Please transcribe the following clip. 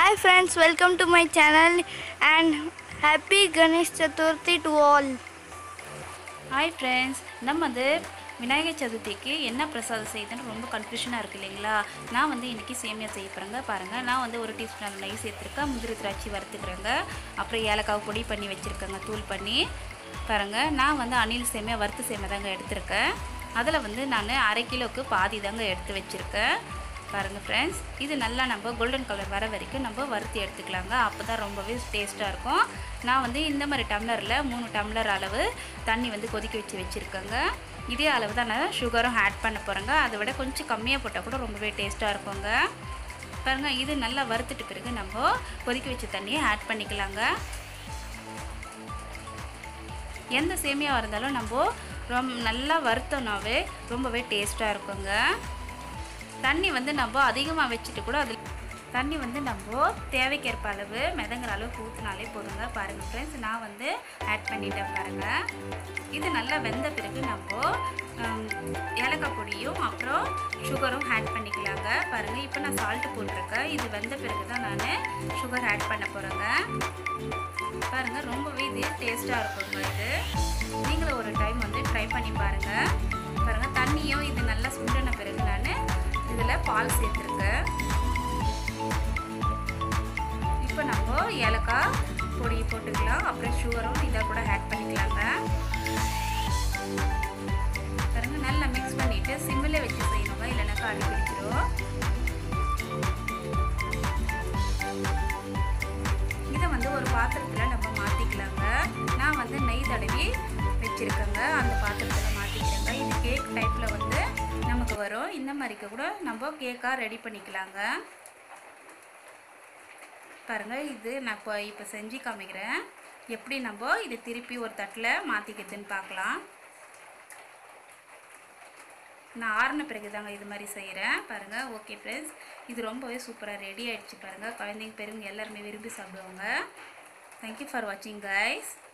Hi friends, welcome to my channel and happy Ganesh Chaturthi to all. Hi friends நம்ம வந்து விநாயகர் சதுர்த்திக்கு என்ன பிரசாதம் செய்யுதுன்னு ரொம்ப கன்ஃபியூஷனாக இருக்குது இல்லைங்களா நான் வந்து இன்றைக்கி சேமியா செய்ய போகிறேங்க பாருங்கள் நான் வந்து ஒரு டீஸ்பூன் நெய் சேர்த்துருக்கேன் முந்திரி திராட்சை வறுத்துக்கிறேங்க அப்புறம் ஏலக்காய் பொடி பண்ணி வச்சுருக்கேங்க தூள் பண்ணி பாருங்கள் நான் வந்து அணில் சேமியா வறுத்து சேமியா தாங்க எடுத்திருக்கேன் அதில் வந்து நான் அரை கிலோவுக்கு பாதி தாங்க எடுத்து வச்சுருக்கேன் பாருங்கள் ஃப்ரெண்ட்ஸ் இது நல்லா நம்ம கோல்டன் கலர் வர வரைக்கும் நம்ம வறுத்து எடுத்துக்கலாங்க அப்போ தான் ரொம்பவே டேஸ்ட்டாக இருக்கும் நான் வந்து இந்த மாதிரி டம்ளரில் மூணு டம்ளர் அளவு தண்ணி வந்து கொதிக்க வச்சு வச்சுருக்கேங்க இதே அளவு தான் நான் சுகரும் ஆட் பண்ண போகிறேங்க அதை விட கொஞ்சம் கம்மியாக போட்டால் கூட ரொம்பவே டேஸ்ட்டாக இருக்குங்க பாருங்கள் இது நல்லா வறுத்துட்டு பிறகு நம்ம கொதிக்க வச்ச தண்ணியை ஆட் பண்ணிக்கலாங்க எந்த சேமியாவாக இருந்தாலும் நம்ம ரொம்ப நல்லா வறுத்தோம்னாவே ரொம்பவே டேஸ்ட்டாக இருக்குங்க தண்ணி வந்து நம்ம அதிகமாக வச்சுட்டு கூட அதில் தண்ணி வந்து நம்ம தேவைக்கேற்ப அளவு மிதங்குற அளவுக்கு ஊற்றினாலே போதுங்க பாருங்கள் ஃப்ரெண்ட்ஸ் நான் வந்து ஆட் பண்ணிட்டேன் பாருங்கள் இது நல்லா வெந்த பிறகு நம்ம ஹம், ஏலக்காய் பொடியும் அப்புறம் சுகரும் ஆட் பண்ணிக்கலாங்க பாருங்கள் இப்போ நான் சால்ட்டு போட்டிருக்கேன் இது வெந்த பிறகு தான் நான் சுகர் ஆட் பண்ண போகிறேங்க பாருங்கள் ரொம்பவே இது டேஸ்ட்டாக இருக்குங்க இது நீங்களும் ஒரு டைம் வந்து ட்ரை பண்ணி பாருங்கள் பாருங்கள் தண்ணியும் இது நல்லா சுண்டின பிறகு நான் இதில் பால் சேர்த்துருக்கேன் இப்போ நம்ம ஏலக்காய் பொடி போட்டுக்கலாம் அப்புறம் சுகரும் இதை கூட ஆட் பண்ணிக்கலாங்க பாருங்க நல்லா மிக்ஸ் பண்ணிவிட்டு சிம்மில் வச்சு செய்யணுங்க இல்லைனாக்கா அடி பிடிச்சிரும் இதை வந்து ஒரு பாத்திரத்தில் நம்ம மாற்றிக்கலாங்க நான் வந்து நெய் தடவி வச்சுருக்கேங்க அந்த பாத்திரத்தில் மாற்றிக்கிறேங்க இது கேக் டைப்பில் வந்து நமக்கு வரும் இந்த மாதிரிக்கு கூட நம்ம கேக்காக ரெடி பண்ணிக்கலாங்க பாருங்கள் இது நான் இப்போ இப்போ செஞ்சு காமிக்கிறேன் எப்படி நம்ம இது திருப்பி ஒரு தட்டில் மாற்றிக்கிறதுன்னு பார்க்கலாம் நான் ஆறின பிறகு தாங்க இது மாதிரி செய்கிறேன் பாருங்கள் ஓகே ஃப்ரெண்ட்ஸ் இது ரொம்பவே சூப்பராக ரெடி ஆகிடுச்சு பாருங்கள் குழந்தைங்க பெரியவங்க எல்லாருமே விரும்பி சாப்பிடுவாங்க தேங்க்யூ ஃபார் வாட்சிங் கைஸ்